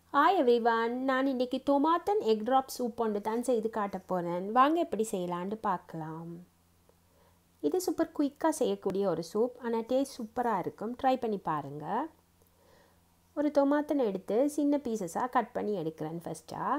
hi everyone நான் இன்றைக்கி டொமாட்டன் egg drop soup ஒன்று தான் செய்து காட்ட போகிறேன் வாங்க எப்படி செய்யலான்னு பார்க்கலாம் இது சூப்பர் குயிக்காக செய்யக்கூடிய ஒரு சூப் ஆனால் டேஸ்ட் சூப்பராக இருக்கும் ட்ரை பண்ணி பாருங்கள் ஒரு டொமாட்டன் எடுத்து சின்ன பீசஸாக கட் பண்ணி எடுக்கிறேன் ஃபஸ்ட்டாக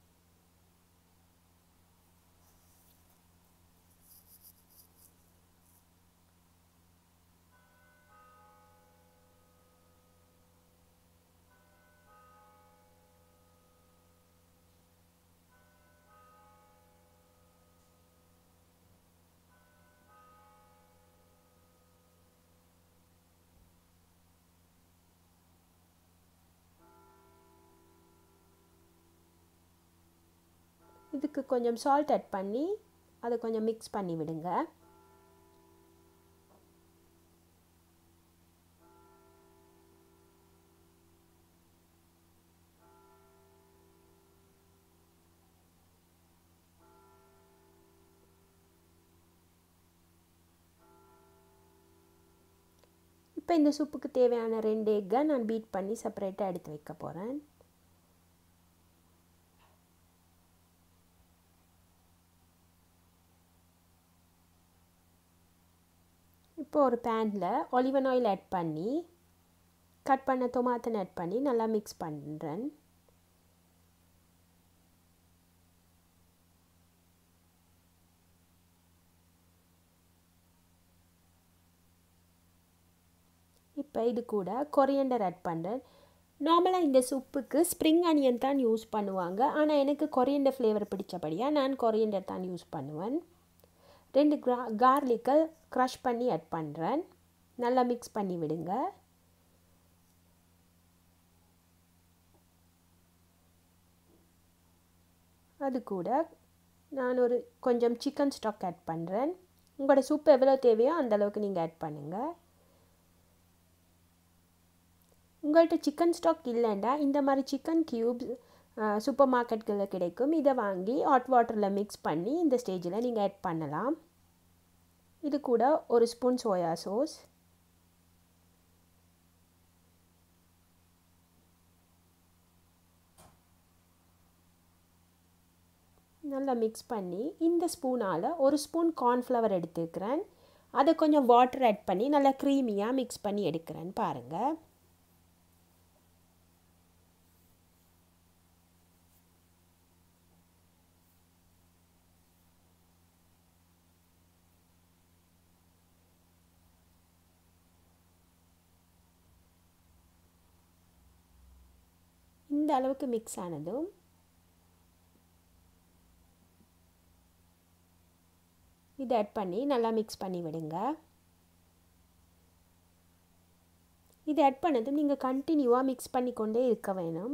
இதுக்கு கொஞ்சம் சால்ட் ஆட் பண்ணி அதை கொஞ்சம் மிக்ஸ் பண்ணி விடுங்க இப்போ இந்த சூப்புக்கு தேவையான ரெண்டு எக்கை நான் பீட் பண்ணி செப்பரேட்டாக எடுத்து வைக்க போகிறேன் இப்போ ஒரு பேனில் ஒலிவன் ஆயில் ஆட் பண்ணி கட் பண்ண டொமாட்டன் ஆட் பண்ணி நல்லா மிக்ஸ் பண்ணுறேன் இப்போ இது கூட கொரியண்டர் ஆட் பண்ணுறேன் நார்மலாக இந்த சூப்புக்கு ஸ்ப்ரிங் அனியன் தான் யூஸ் பண்ணுவாங்க ஆனால் எனக்கு கொரியண்டர் ஃப்ளேவர் பிடிச்சபடியாக நான் கொரியண்டர் தான் யூஸ் பண்ணுவேன் ரெண்டு கிரா கார்லிக்கை க்ரஷ் பண்ணி ஆட் பண்ணுறேன் நல்லா மிக்ஸ் பண்ணி விடுங்க அது கூட நான் ஒரு கொஞ்சம் சிக்கன் ஸ்டாக் ஆட் பண்ணுறேன் உங்களோட சூப் எவ்வளோ தேவையோ அந்தளவுக்கு நீங்கள் ஆட் பண்ணுங்கள் உங்கள்கிட்ட சிக்கன் ஸ்டாக் இல்லைண்டா இந்த மாதிரி சிக்கன் க்யூப்ஸ் சூப்பர் மார்க்கெட்களில் கிடைக்கும் இதை வாங்கி ஹாட் வாட்டரில் மிக்ஸ் பண்ணி இந்த ஸ்டேஜில் நீங்கள் ஆட் பண்ணலாம் இது கூட ஒரு ஸ்பூன் சோயா சோஸ் நல்லா மிக்ஸ் பண்ணி இந்த ஸ்பூனால் ஒரு ஸ்பூன் கார்ன்ஃப்ளவர் எடுத்துக்கிறேன் அதை கொஞ்சம் வாட்டர் ஆட் பண்ணி நல்லா க்ரீமியாக மிக்ஸ் பண்ணி எடுக்கிறேன் பாருங்கள் இந்த அளவுக்கு மிக்ஸ் ஆனதும் இதை ஆட் பண்ணி நல்லா மிக்ஸ் பண்ணி விடுங்க இதை ஆட் பண்ணதும் நீங்கள் கண்டினியூவாக மிக்ஸ் பண்ணிக்கொண்டே இருக்க வேணும்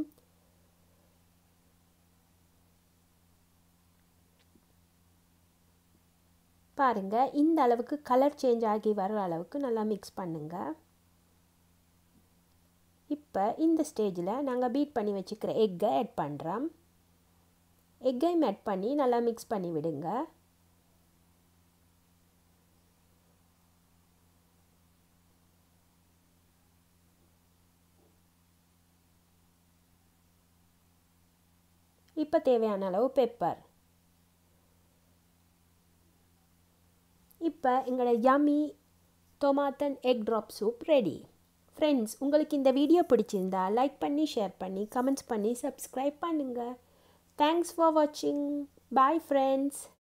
பாருங்கள் இந்த அளவுக்கு கலர் சேஞ்ச் ஆகி வர அளவுக்கு நல்லா மிக்ஸ் பண்ணுங்கள் இப்போ இந்த ஸ்டேஜில் நாங்கள் பீட் பண்ணி வச்சுக்கிற எக்கை ஆட் பண்ணுறோம் எக்கையும் ஆட் பண்ணி நல்லா மிக்ஸ் பண்ணி விடுங்க இப்போ தேவையான அளவு பெப்பர் இப்போ எங்களோட yummy tomato egg drop soup ready friends உங்களுக்கு இந்த வீடியோ பிடிச்சிருந்தா லைக் பண்ணி ஷேர் பண்ணி கமெண்ட்ஸ் பண்ணி சப்ஸ்கிரைப் பண்ணுங்கள் தேங்க்ஸ் ஃபார் வாட்சிங் பாய் ஃப்ரெண்ட்ஸ்